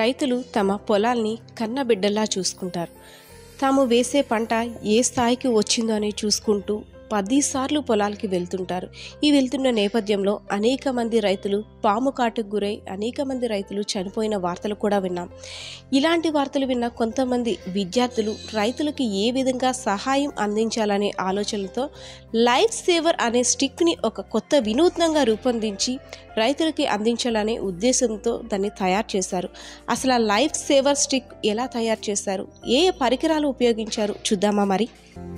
రైతులు తమ పొలాల్ని కన్నబిడ్డల్లా చూసుకుంటారు తాము వేసే పంట ఏ స్థాయికి వచ్చిందో అని చూసుకుంటూ పదిసార్లు పొలాలకి వెళ్తుంటారు ఈ వెళ్తున్న నేపథ్యంలో అనేక మంది రైతులు పాము కాటుకు గురై అనేక మంది రైతులు చనిపోయిన వార్తలు కూడా విన్నాం ఇలాంటి వార్తలు విన్న కొంతమంది విద్యార్థులు రైతులకి ఏ విధంగా సహాయం అందించాలనే ఆలోచనలతో లైఫ్ సేవర్ అనే స్టిక్ని ఒక కొత్త వినూత్నంగా రూపొందించి రైతులకి అందించాలనే ఉద్దేశంతో దాన్ని తయారు చేశారు అసలు ఆ లైఫ్ సేవర్ స్టిక్ ఎలా తయారు చేశారు ఏ ఏ పరికరాలు ఉపయోగించారు చూద్దామా మరి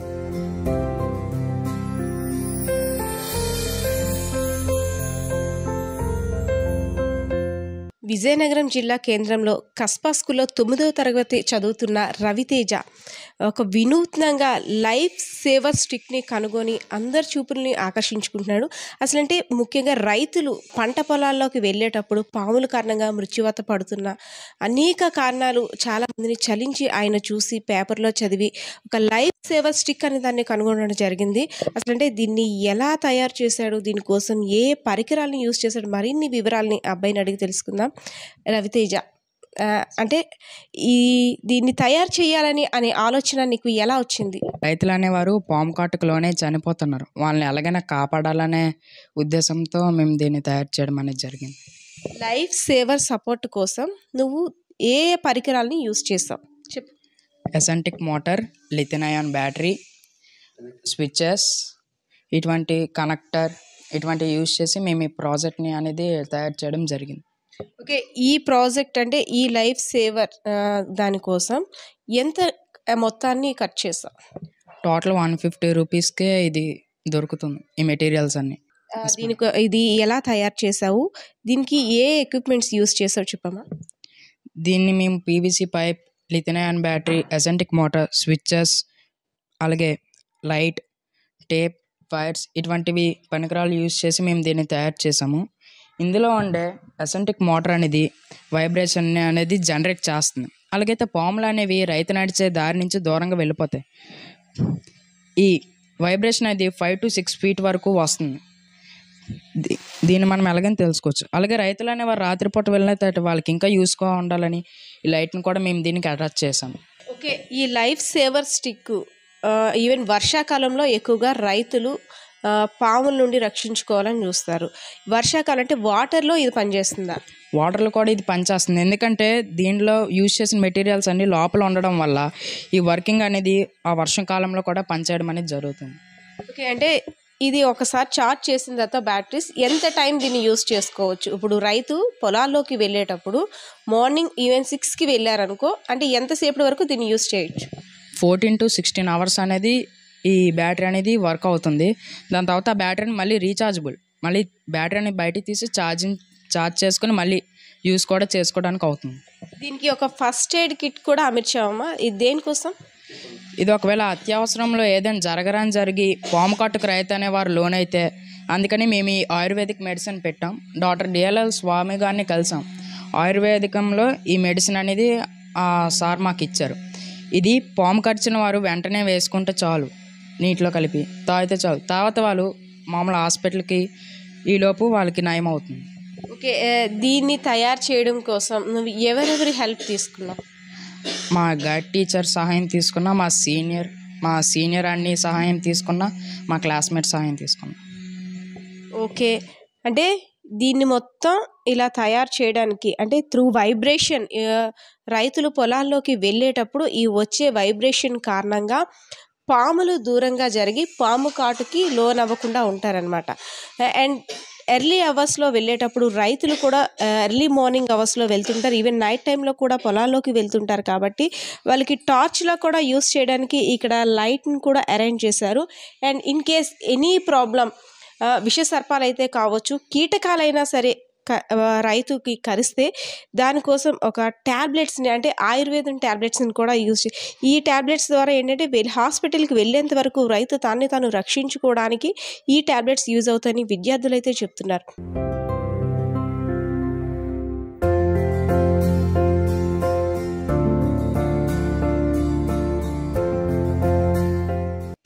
విజయనగరం జిల్లా కేంద్రంలో కస్పా స్కూల్లో తొమ్మిదవ తరగతి చదువుతున్న రవితేజ ఒక వినూత్నంగా లైఫ్ సేవర్ స్టిక్ని కనుగొని అందరి చూపుల్ని ఆకర్షించుకుంటున్నాడు అసలంటే ముఖ్యంగా రైతులు పంట పొలాల్లోకి వెళ్ళేటప్పుడు పాముల కారణంగా మృత్యువాత పడుతున్న అనేక కారణాలు చాలా మందిని చలించి ఆయన చూసి పేపర్లో చదివి ఒక లైఫ్ సేవర్ స్టిక్ అనే దాన్ని కనుగొనడం జరిగింది అసలంటే దీన్ని ఎలా తయారు చేశాడు దీనికోసం ఏ పరికరాలను యూజ్ చేశాడు మరిన్ని వివరాలని అబ్బాయిని అడిగి తెలుసుకుందాం రవితేజ ఆ, అంటే ఈ దీన్ని తయారు చేయాలని అనే ఆలోచన నీకు ఎలా వచ్చింది రైతులు అనేవారు పాము కాటుకలోనే చనిపోతున్నారు వాళ్ళని ఎలాగైనా కాపాడాలనే ఉద్దేశంతో మేము దీన్ని తయారు చేయడం అనేది జరిగింది లైఫ్ సేవర్ సపోర్ట్ కోసం నువ్వు ఏ ఏ పరికరాలని యూజ్ చేస్తావు చెప్పు eccentric motor lithium ion battery switches ఇటువంటి కనెక్టర్ ఇటువంటివి యూజ్ చేసి మేము ఈ ప్రాజెక్ట్ని అనేది తయారు చేయడం జరిగింది ఓకే ఈ ప్రాజెక్ట్ అంటే ఈ లైఫ్ సేవర్ ఆ, దానికోసం ఎంత ఆ, మొత్తాన్ని కట్ చేస్తావు టోటల్ వన్ ఫిఫ్టీ రూపీస్కే ఇది దొరుకుతుంది ఈ మెటీరియల్స్ అన్నీ ఆ, దీనికి ఇది ఎలా తయారు చేసావు దీనికి ఏ ఎక్విప్మెంట్స్ యూజ్ చేసావు చెప్పమ్మా దీన్ని మేము PVC pipe lithium ion battery eccentric motor switches అలాగే లైట్ టేప్ వైర్స్ ఇటువంటివి పరికరాలు యూజ్ చేసి మేము దీన్ని తయారు చేసాము ఇందులో ఉండే ఎసెంటిక్ మోటార్ అనేది వైబ్రేషన్ అనేది జనరేట్ చేస్తుంది అలాగైతే పాములు అనేవి రైతు నడిచే దారి నుంచి దూరంగా వెళ్ళిపోతాయి ఈ వైబ్రేషన్ అనేది ఫైవ్ టు సిక్స్ ఫీట్ వరకు వస్తుంది దీ- దీన్ని మనం ఎలాగని తెలుసుకోవచ్చు అలాగే రైతులు అనేవారు రాత్రిపూట వెళ్ళినట్టు వాళ్ళకి ఇంకా యూస్గా ఉండాలని ఈ లైట్ని కూడా మేము దీనికి అటాచ్ చేసాం ఓకే ఈ లైఫ్ సేవర్ స్టిక్ ఈవెన్ వర్షాకాలంలో ఎక్కువగా రైతులు ఆ, పాముల నుండి రక్షించుకోవాలని చూస్తారు వర్షాకాలం అంటే వాటర్లో ఇది పనిచేస్తుందా వాటర్లో కూడా ఇది పనిచేస్తుంది ఎందుకంటే దీనిలో యూజ్ చేసిన మెటీరియల్స్ అన్ని లోపల ఉండడం వల్ల ఈ వర్కింగ్ అనేది ఆ వర్షం కాలంలో కూడా పనిచేయడం అనేది జరుగుతుంది ఓకే అంటే ఇది ఒకసారి చార్జ్ చేసిన తర్వాత బ్యాటరీస్ ఎంత టైం దీన్ని యూస్ చేసుకోవచ్చు ఇప్పుడు రైతు పొలాల్లోకి వెళ్ళేటప్పుడు మార్నింగ్ ఈవెన్ సిక్స్కి వెళ్ళారనుకో అంటే ఎంతసేపటి వరకు దీన్ని యూస్ చేయొచ్చు ఫోర్టీన్ టు సిక్స్టీన్ అవర్స్ అనేది ఈ బ్యాటరీ అనేది వర్క్ అవుతుంది దాని తర్వాత ఆ బ్యాటరీని మళ్ళీ రీఛార్జబుల్ మళ్ళీ బ్యాటరీని బయటికి తీసి ఛార్జింగ్ ఛార్జ్ చేసుకొని మళ్ళీ యూస్ కూడా చేసుకోవడానికి అవుతుంది దీనికి ఒక ఫస్ట్ ఎయిడ్ కిట్ కూడా అమర్చామమ్మా ఇది దేనికోసం ఇది ఒకవేళ అత్యవసరంలో ఏదైనా జరగరాని జరిగి పాము కట్టుకు రైతు అనేవారు లోన్ అయితే అందుకని మేము ఈ ఆయుర్వేదిక్ మెడిసిన్ పెట్టాం డాక్టర్ డిఎల్ఎల్ స్వామి గారిని కలిసాం ఆయుర్వేదికంలో ఈ మెడిసిన్ అనేది ఆ సార్ మాకు ఇచ్చారు ఇది పాము కరిచిన వారు వెంటనే వేసుకుంటే చాలు నీటిలో కలిపి తాగితే చాలు తర్వాత వాళ్ళు మామూలు హాస్పిటల్కి ఈలోపు వాళ్ళకి నయం అవుతుంది ఓకే ఆ, దీన్ని తయారు చేయడం కోసం నువ్వు ఎవరెవరి హెల్ప్ తీసుకున్నావు మా గైడ్ టీచర్ సహాయం తీసుకున్నా మా సీనియర్ మా సీనియర్ అన్ని సహాయం తీసుకున్నా మా క్లాస్మేట్ సహాయం తీసుకున్నా ఓకే అంటే దీన్ని మొత్తం ఇలా తయారు చేయడానికి అంటే త్రూ వైబ్రేషన్ రైతులు పొలాల్లోకి వెళ్ళేటప్పుడు ఈ వచ్చే వైబ్రేషన్ కారణంగా పాములు దూరంగా జరిగి పాము కాటుకి లోన్ అవ్వకుండా ఉంటారనమాట అండ్ ఎర్లీ అవర్స్లో వెళ్ళేటప్పుడు రైతులు కూడా ఎర్లీ మార్నింగ్ అవర్స్లో వెళ్తుంటారు ఈవెన్ నైట్ టైంలో కూడా పొలాల్లోకి వెళ్తుంటారు కాబట్టి వాళ్ళకి టార్చ్లా కూడా యూస్ చేయడానికి ఇక్కడ లైట్ని కూడా అరేంజ్ చేశారు and in case any problem విష సర్పాలు అయితే కావచ్చు కీటకాలైనా సరే క- ఆ, రైతుకి కరిస్తే దానికోసం ఒక ట్యాబ్లెట్స్ని అంటే ఆయుర్వేదం ట్యాబ్లెట్స్ని కూడా యూజ్ చే ఈ ట్యాబ్లెట్స్ ద్వారా ఏంటంటే వెళ్ళి హాస్పిటల్కి వెళ్ళేంత వరకు రైతు తాన్ని తాను రక్షించుకోవడానికి ఈ ట్యాబ్లెట్స్ యూజ్ అవుతాయని విద్యార్థులు అయితే చెప్తున్నారు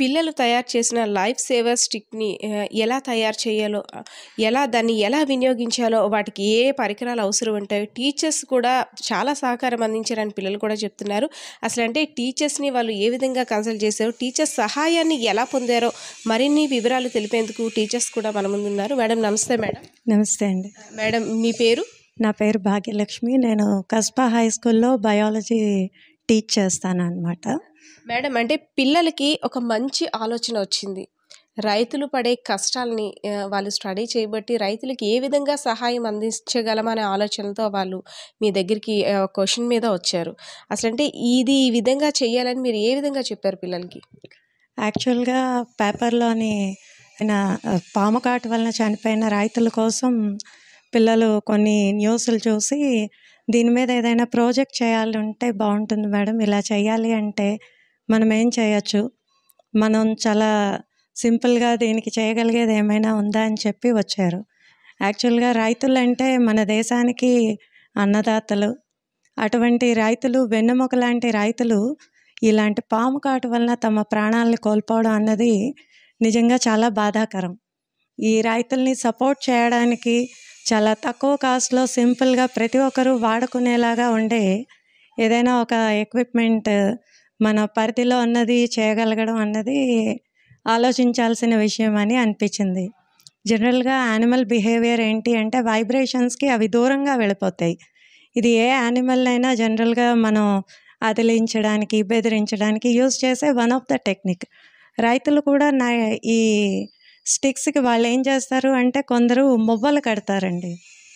పిల్లలు తయారు చేసిన లైఫ్ సేవర్ స్టిక్‌ని ఆహ్, ఎలా తయారు చేయాలో, ఆహ్, ఎలా దాన్ని ఎలా వినియోగించాలో, వాటికి ఏ ఏ పరికరాలు అవసరం ఉంటాయో, టీచర్స్ కూడా చాలా సహకారం అందించారని పిల్లలు కూడా చెప్తున్నారు. అసలంటే టీచర్స్‌ని వాళ్ళు ఏ విధంగా కన్సల్ట్ చేశారో, టీచర్స్ సహాయాన్ని ఎలా పొందారో, మరిన్ని వివరాలు తెలిపేందుకు టీచర్స్ కూడా మన ముందున్నారు. మేడం నమస్తే మేడం. నమస్తే అండి. మేడం మీ పేరు? నా పేరు భాగ్యలక్ష్మి. నేను కస్బా హై స్కూల్‌లో బయాలజీ టీచ్ చేస్తాననమాట. మేడం అంటే పిల్లలకి ఒక మంచి ఆలోచన వచ్చింది. రైతులు పడే కష్టాల్ని ఆహ్, వాళ్ళు స్టడీ చేయబట్టి రైతులకి ఏ విధంగా సహాయం అందించగలమనే ఆలోచనలతో వాళ్ళు మీ దగ్గరికి ఆహ్, క్వెషన్ మీద వచ్చారు. అసలంటే ఇది ఈ విధంగా చేయాలని మీరు ఏ విధంగా చెప్పారు పిల్లలకి? యాక్చువల్‌గా పేపర్‌లోని ఆయన ఆహ్, పాము కాటు వలన చనిపోయిన రైతుల కోసం పిల్లలు కొన్ని న్యూస్‌లు చూసి దీని మీద ఏదైనా ప్రాజెక్ట్ చేయాలంటే బావుంటుంది మేడం. ఇలా చేయాలి అంటే మనం ఏం చేయొచ్చు? మనం చాలా సింపుల్‌గా దీనికి చేయగలిగేది ఏమైనా ఉందా? అని చెప్పి వచ్చారు. యాక్చువల్‌గా రైతులంటే మన దేశానికి అన్నదాతలు. అటువంటి రైతులు వెన్నెముక లాంటి రైతులు ఇలాంటి పాము కాటు వలన తమ ప్రాణాలను కోల్పోవడం అన్నది నిజంగా చాలా బాధాకరం. ఈ రైతుల్ని సపోర్ట్ చేయడానికి చాలా తక్కువ కాస్ట్‌లో సింపుల్‌గా ప్రతి ఒక్కరు వాడుకునేలాగా ఉండే ఏదైనా ఒక ఎక్విప్‌మెంట్ మన పరిధిలో ఉన్నది చేయగలగడం అన్నది ఆలోచించాల్సిన విషయం అని అనిపించింది. జనరల్‌గా యానిమల్ బిహేవియర్ ఏంటి అంటే వైబ్రేషన్స్‌కి అవి దూరంగా వెళ్ళిపోతాయి. ఇది ఏ యానిమల్ అయినా జనరల్‌గా మనం అదిలించడానికి, బెదిరించడానికి యూజ్ చేసే వన్ ఆఫ్ ద టెక్నిక్. రైతులు కూడా నా ఈ స్టిక్స్‌కి వాళ్ళు ఏం చేస్తారు అంటే కొందరు మువ్వలు కడతారండి.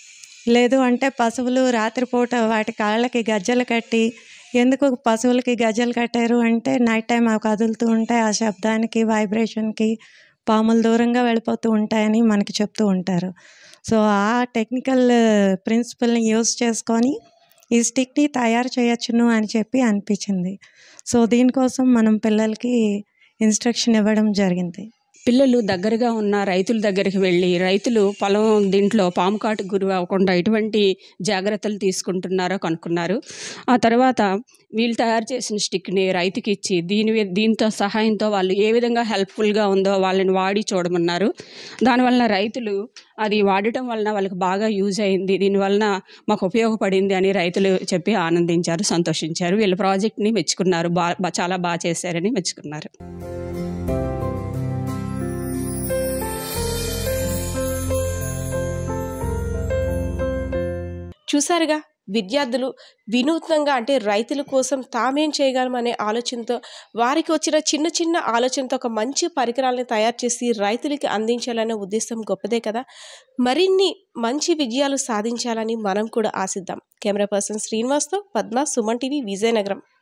లేదు అంటే పశువులు రాత్రిపూట వాటి కాళ్ళకి గజ్జెలు కట్టి ఎందుకు పశువులకి గజ్జెలు కట్టారు అంటే నైట్ టైమ్ అవి కదులుతూ ఉంటాయి. ఆ శబ్దానికి, వైబ్రేషన్‌కి పాములు దూరంగా వెళ్ళిపోతూ ఉంటాయని మనకి చెప్తూ ఉంటారు. సో, ఆ టెక్నికల్ ప్రిన్సిపల్‌ని యూజ్ చేసుకొని ఈ స్టిక్‌ని తయారు చేయొచ్చును అని చెప్పి అనిపించింది. సో, దీనికోసం మనం పిల్లలకి ఇన్‌స్ట్రక్షన్ ఇవ్వడం జరిగింది. పిల్లలు దగ్గరగా ఉన్న రైతుల దగ్గరికి వెళ్ళి రైతులు పొలం దీంట్లో పాము కాటుకు గురి అవ్వకుండా ఎటువంటి జాగ్రత్తలు తీసుకుంటున్నారో కనుక్కున్నారు. ఆ తర్వాత వీళ్ళు తయారు చేసిన స్టిక్‌ని రైతుకి ఇచ్చి దీని వి దీంతో సహాయంతో వాళ్ళు ఏ విధంగా హెల్ప్‌ఫుల్‌గా ఉందో వాళ్ళని వాడి చూడమన్నారు. దానివలన రైతులు అది వాడటం వలన వాళ్ళకి బాగా యూజ్ అయింది. దీనివలన మాకు ఉపయోగపడింది అని రైతులు చెప్పి ఆనందించారు, సంతోషించారు. వీళ్ళ ప్రాజెక్ట్‌ని మెచ్చుకున్నారు. బా బా చాలా బా చేశారని మెచ్చుకున్నారు. చూసారుగా విద్యార్థులు వినూత్నంగా అంటే రైతుల కోసం తామేం చేయగలమనే ఆలోచనతో వారికి వచ్చిన చిన్న చిన్న ఆలోచనతో ఒక మంచి పరికరాలను తయారు చేసి రైతులకి అందించాలనే ఉద్దేశం గొప్పదే కదా! మరిన్ని మంచి విజయాలు సాధించాలని మనం కూడా ఆశిద్దాం. కెమెరా పర్సన్ శ్రీనివాస్‌తో పద్మ, సుమన్ టీవీ, విజయనగరం.